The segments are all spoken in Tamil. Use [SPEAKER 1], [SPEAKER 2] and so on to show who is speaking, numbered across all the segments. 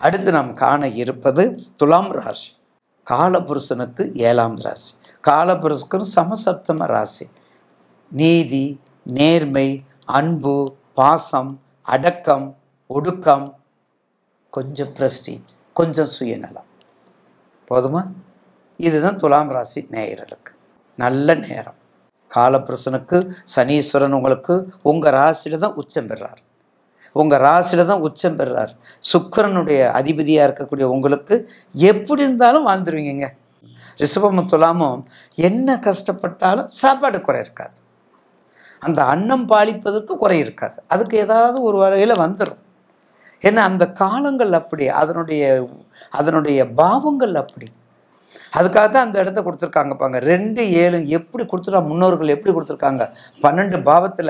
[SPEAKER 1] அடுத்து நாம் காண இருப்பது துலாம் ராசி காலபுருஷனுக்கு ஏழாம் ராசி காலபுருஷனுக்கு சமசப்தம ராசி நீதி நேர்மை அன்பு பாசம் அடக்கம் ஒடுக்கம் கொஞ்சம் பிரஸ்டீஜ் கொஞ்சம் சுயநலம் போதுமா இதுதான் துலாம் ராசி நேயர்களுக்கு நல்ல நேரம் காலபுருஷனுக்கு சனீஸ்வரன் உங்களுக்கு உங்கள் ராசியில் தான் உச்சம் பெறார் உங்கள் ராசியில் தான் உச்சம் பெறார் சுக்கிரனுடைய அதிபதியாக இருக்கக்கூடிய உங்களுக்கு எப்படி இருந்தாலும் வாழ்ந்துருவீங்க ரிஷபமும் துலாமும் என்ன கஷ்டப்பட்டாலும் சாப்பாடு குறை இருக்காது அந்த அன்னம் பாலிப்பதற்கு குறை இருக்காது அதுக்கு ஏதாவது ஒரு வகையில் வந்துடும் ஏன்னா அந்த காலங்கள் அப்படி அதனுடைய அதனுடைய பாவங்கள் அப்படி அதுக்காக தான் அந்த இடத்த கொடுத்துருக்காங்க பாங்க ரெண்டு ஏழு எப்படி கொடுத்துட்டா முன்னோர்கள் எப்படி கொடுத்துருக்காங்க பன்னெண்டு பாவத்தில்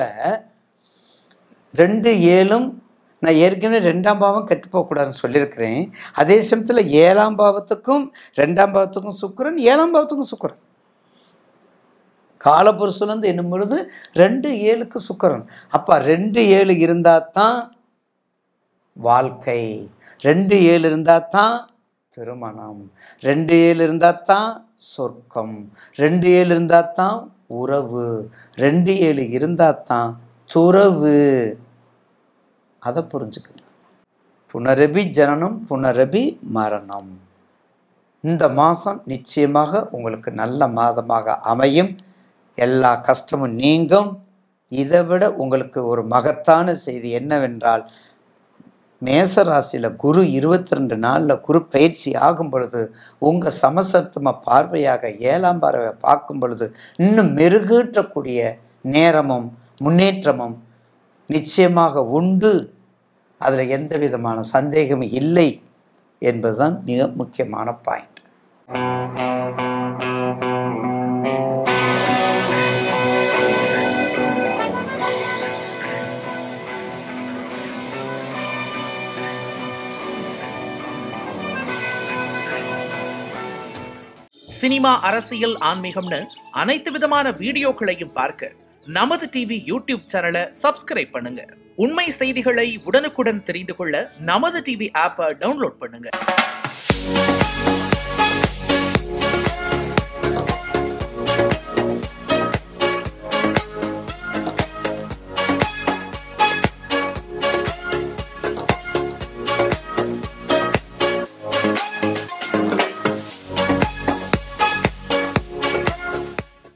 [SPEAKER 1] ரெண்டு ஏழும் நான் ஏற்கனவே ரெண்டாம் பாவம் கெட்டு போகக்கூடாதுன்னு சொல்லியிருக்கிறேன் அதே சமயத்தில் ஏழாம் பாவத்துக்கும் ரெண்டாம் பாவத்துக்கும் சுக்கிரன் ஏழாம் பாவத்துக்கும் சுக்கிரன் காலபுருஷன் வந்து என்னும் பொழுது ரெண்டு ஏழுக்கு சுக்கிரன் அப்போ ரெண்டு ஏழு இருந்தால் தான் வாழ்க்கை ரெண்டு ஏழு இருந்தால் தான் திருமணம் ரெண்டு ஏழு இருந்தால் தான் சொர்க்கம் ரெண்டு ஏழு இருந்தால் தான் உறவு ரெண்டு ஏழு இருந்தால் தான் துறவு அதை புரிஞ்சுக்கங்க புனரபி ஜனனம் புனரபி மரணம் இந்த மாதம் நிச்சயமாக உங்களுக்கு நல்ல மாதமாக அமையும் எல்லா கஷ்டமும் நீங்கும் இதை விட உங்களுக்கு ஒரு மகத்தான செய்தி என்னவென்றால் மேச ராசியில் குரு இருபத்தி ரெண்டு நாளில் குரு பயிற்சி ஆகும் பொழுது உங்கள் சமசப்தம பார்வையாக ஏழாம் பார்வையை பார்க்கும் பொழுது இன்னும் மெருகூட்டக்கூடிய நேரமும் முன்னேற்றமும் நிச்சயமாக உண்டு அதில் எந்த விதமான சந்தேகமும் இல்லை என்பதுதான் மிக முக்கியமான பாயிண்ட்
[SPEAKER 2] சினிமா அரசியல் ஆன்மீகம்னு அனைத்து விதமான வீடியோக்களையும் பார்க்க நமது டிவி யூடியூப் சேனலை சப்ஸ்கிரைப் பண்ணுங்க உண்மை செய்திகளை உடனுக்குடன் தெரிந்து கொள்ள நமது டிவி ஆப்பை டவுன்லோட் பண்ணுங்க